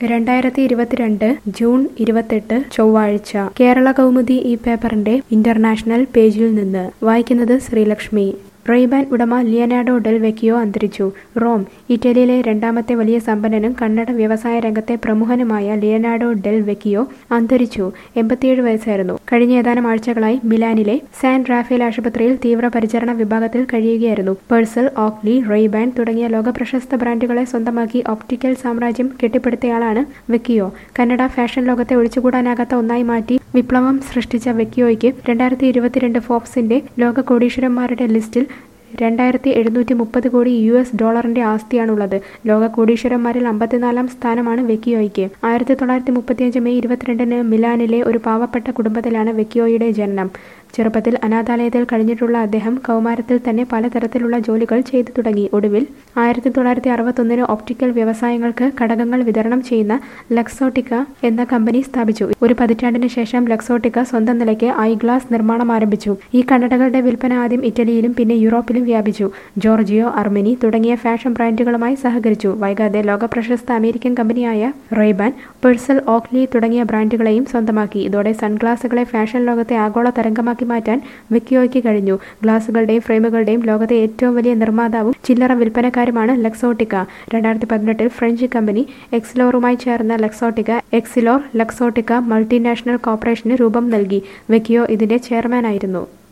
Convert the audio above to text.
രണ്ടായിരത്തി ഇരുപത്തിരണ്ട് ജൂൺ ഇരുപത്തെട്ട് ചൊവ്വാഴ്ച കേരള കൗമുദി ഈ പേപ്പറിന്റെ ഇന്റർനാഷണൽ പേജിൽ നിന്ന് വായിക്കുന്നത് ശ്രീലക്ഷ്മി റെയ്ബാൻ ഉടമ ലിയനാർഡോ ഡെൽ വെക്കിയോ അന്തരിച്ചു റോം ഇറ്റലിയിലെ രണ്ടാമത്തെ വലിയ സമ്പന്നനും കന്നഡ വ്യവസായ രംഗത്തെ പ്രമുഖനുമായ ലിയനാർഡോ ഡെൽ വെക്കിയോ അന്തരിച്ചു എൺപത്തിയേഴ് വയസ്സായിരുന്നു കഴിഞ്ഞ ഏതാനും ആഴ്ചകളായി മിലാനിലെ സാൻ റാഫേൽ ആശുപത്രിയിൽ തീവ്രപരിചരണ വിഭാഗത്തിൽ കഴിയുകയായിരുന്നു പേഴ്സൽ ഓക്ലി റെയ്ബാൻ തുടങ്ങിയ ലോകപ്രശസ്ത ബ്രാൻഡുകളെ സ്വന്തമാക്കി ഒപ്റ്റിക്കൽ സാമ്രാജ്യം കെട്ടിപ്പടുത്തയാളാണ് വെക്കിയോ കന്നഡ ഫാഷൻ ലോകത്തെ ഒഴിച്ചുകൂടാനാകാത്ത ഒന്നായി മാറ്റി വിപ്ലവം സൃഷ്ടിച്ച വെക്കിയോയ്ക്ക് രണ്ടായിരത്തി ഇരുപത്തിരണ്ട് ഫോബ്സിന്റെ ലോക കോടീശ്വരന്മാരുടെ ലിസ്റ്റിൽ രണ്ടായിരത്തി എഴുന്നൂറ്റി മുപ്പത് കോടി യു എസ് ഡോളറിന്റെ ആസ്തിയാണുള്ളത് ലോക കോടീശ്വരന്മാരിൽ അമ്പത്തിനാലാം സ്ഥാനമാണ് വെക്കിയോയ്ക്ക് ആയിരത്തി തൊള്ളായിരത്തി മുപ്പത്തിയഞ്ച് മെയ് ഇരുപത്തിരണ്ടിന് മിലാനിലെ ഒരു പാവപ്പെട്ട കുടുംബത്തിലാണ് വെക്കിയോയുടെ ജനനം ചെറുപ്പത്തിൽ അനാഥാലയത്തിൽ കഴിഞ്ഞിട്ടുള്ള അദ്ദേഹം കൗമാരത്തിൽ തന്നെ പലതരത്തിലുള്ള ജോലികൾ ചെയ്തു തുടങ്ങി ഒടുവിൽ ആയിരത്തി തൊള്ളായിരത്തി അറുപത്തൊന്നിന് ഒപ്റ്റിക്കൽ വ്യവസായങ്ങൾക്ക് ഘടകങ്ങൾ വിതരണം ചെയ്യുന്ന ലക്സോട്ടിക്ക എന്ന കമ്പനി സ്ഥാപിച്ചു ഒരു പതിറ്റാണ്ടിന് ശേഷം ലക്സോട്ടിക്ക സ്വന്തം നിലയ്ക്ക് ഐ ഗ്ലാസ് നിർമ്മാണം ആരംഭിച്ചു ഈ കണ്ണടകളുടെ വിൽപ്പന ആദ്യം ഇറ്റലിയിലും പിന്നെ യൂറോപ്പിലും വ്യാപിച്ചു ജോർജിയോ അർമിനി തുടങ്ങിയ ഫാഷൻ ബ്രാൻഡുകളുമായി സഹകരിച്ചു വൈകാതെ ലോകപ്രശസ്ത അമേരിക്കൻ കമ്പനിയായ റെയ്ബാൻ പെഴ്സൽ ഓക്ലി തുടങ്ങിയ ബ്രാൻഡുകളെയും സ്വന്തമാക്കി ഇതോടെ സൺഗ്ലാസുകളെ ഫാഷൻ ലോകത്തെ ആഗോള തരംഗമാക്കി മാറ്റാൻ വിക്കിയോയ്ക്ക് കഴിഞ്ഞു ഗ്ലാസുകളുടെയും ഫ്രെയിമുകളുടെയും ലോകത്തെ ഏറ്റവും വലിയ നിർമ്മാതാവും ചില്ലറ വിൽപ്പനക്കാരുമാണ് ലക്സോട്ടിക്ക രണ്ടായിരത്തി പതിനെട്ടിൽ ഫ്രഞ്ച് കമ്പനി എക്സിലോറുമായി ചേർന്ന ലക്സോട്ടിക്ക എക്സിലോർ ലക്സോട്ടിക്ക മൾട്ടിനാഷണൽ കോർപ്പറേഷന് രൂപം നൽകി വെക്കിയോ ഇതിന്റെ ചെയർമാനായിരുന്നു